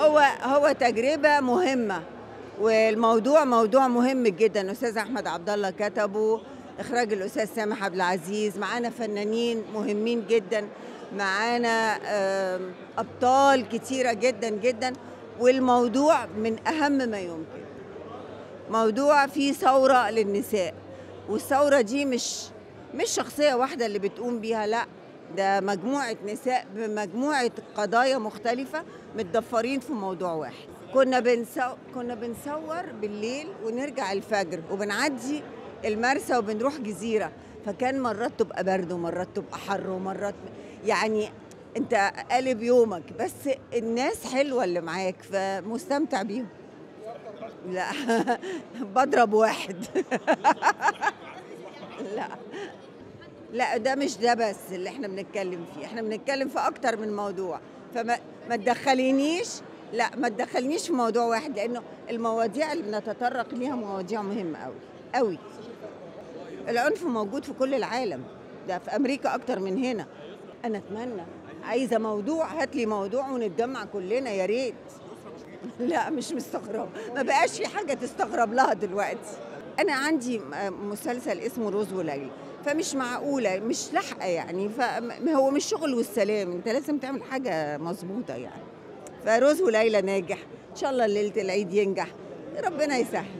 هو هو تجربه مهمه والموضوع موضوع مهم جدا الاستاذ احمد عبد الله كتبه اخراج الاستاذ سامح عبد العزيز معانا فنانين مهمين جدا معانا آم، ابطال كتيره جدا جدا والموضوع من اهم ما يمكن موضوع فيه ثوره للنساء والثوره دي مش مش شخصيه واحده اللي بتقوم بيها لا ده مجموعه نساء بمجموعه قضايا مختلفه متضفرين في موضوع واحد كنا بنسو... كنا بنصور بالليل ونرجع الفجر وبنعدي المرسى وبنروح جزيره فكان مرات تبقى برد ومرات تبقى حر ومرات يعني انت قالب يومك بس الناس حلوه اللي معاك فمستمتع بيهم لا بضرب واحد لا لا ده مش ده بس اللي احنا بنتكلم فيه احنا بنتكلم في اكتر من موضوع فما ما تدخلينيش لا ما تدخلنيش في موضوع واحد لانه المواضيع اللي بنتطرق ليها مواضيع مهمه قوي قوي العنف موجود في كل العالم ده في امريكا اكتر من هنا انا اتمنى عايزه موضوع هات لي موضوع ونتجمع كلنا يا ريت لا مش مستغرب ما بقاش في حاجه تستغرب لها دلوقتي انا عندي م- مسلسل اسمه روز وليلى فمش معقوله مش لاحقه يعني فهو مش شغل والسلام انت لازم تعمل حاجه مظبوطه يعني فروز وليلى ناجح ان شاء الله ليله العيد ينجح ربنا يسهل